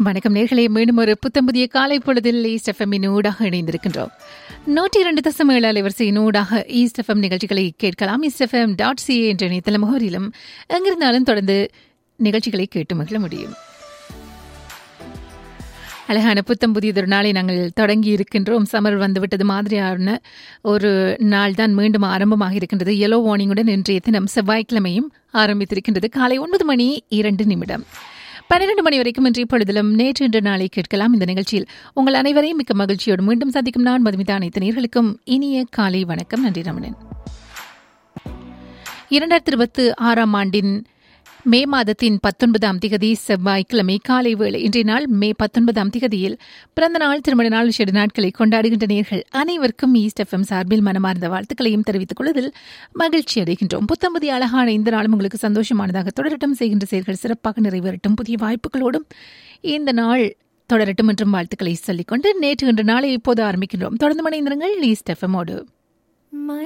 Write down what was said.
வணக்கம் நேர்களே மீண்டும் ஒரு புத்தம் புதிய காலை பொழுதில் ஈஸ்ட் எஃப்எம்மின் ஊடாக இணைந்திருக்கின்றோம் நூற்றி இரண்டு தசம் ஏழு அலைவரிசையின் ஊடாக ஈஸ்ட் எஃப்எம் நிகழ்ச்சிகளை கேட்கலாம் ஈஸ்ட் எஃப்எம் டாட் சிஏ என்ற இணையதள முகவரியிலும் எங்கிருந்தாலும் தொடர்ந்து நிகழ்ச்சிகளை கேட்டு மகிழ முடியும் அழகான புத்தம் புதியதொரு நாளை நாங்கள் தொடங்கி இருக்கின்றோம் சமர் வந்துவிட்டது மாதிரியான ஒரு நாள் தான் மீண்டும் ஆரம்பமாக இருக்கின்றது எல்லோ வார்னிங்குடன் இன்றைய தினம் செவ்வாய்க்கிழமையும் ஆரம்பித்திருக்கின்றது காலை ஒன்பது மணி இரண்டு நிமிடம் பன்னிரண்டு மணி வரைக்கும் இன்றைய பொழுதிலும் நேற்று இன்று நாளை கேட்கலாம் இந்த நிகழ்ச்சியில் உங்கள் அனைவரையும் மிக்க மகிழ்ச்சியோடு மீண்டும் சந்திக்கும் நான் மதுமிதா அனைத்து நேர்களுக்கும் இனிய காலை வணக்கம் நன்றி ரமணன் இரண்டாயிரத்தி இருபத்தி ஆறாம் ஆண்டின் மே மாதத்தின் பத்தொன்பதாம் திகதி செவ்வாய்க்கிழமை காலை வேளை இன்றைய நாள் மே பத்தொன்பதாம் திகதியில் பிறந்த நாள் திருமண நாள் விசேட நாட்களை கொண்டாடுகின்ற நேர்கள் அனைவருக்கும் ஈஸ்ட் எஃப்எம் சார்பில் மனமார்ந்த வாழ்த்துக்களையும் தெரிவித்துக் கொள்வதில் மகிழ்ச்சி அடைகின்றோம் புத்தம்புதி அழகான இந்த நாளும் உங்களுக்கு சந்தோஷமானதாக தொடரட்டும் செய்கின்ற செயல்கள் சிறப்பாக நிறைவேறட்டும் புதிய வாய்ப்புகளோடும் இந்த நாள் தொடரட்டும் என்றும் வாழ்த்துக்களை சொல்லிக்கொண்டு நேற்று இன்று நாளை இப்போது ஆரம்பிக்கின்றோம் தொடர்ந்து மணிந்திருங்கள் ஈஸ்ட் எஃப்எம்மோடு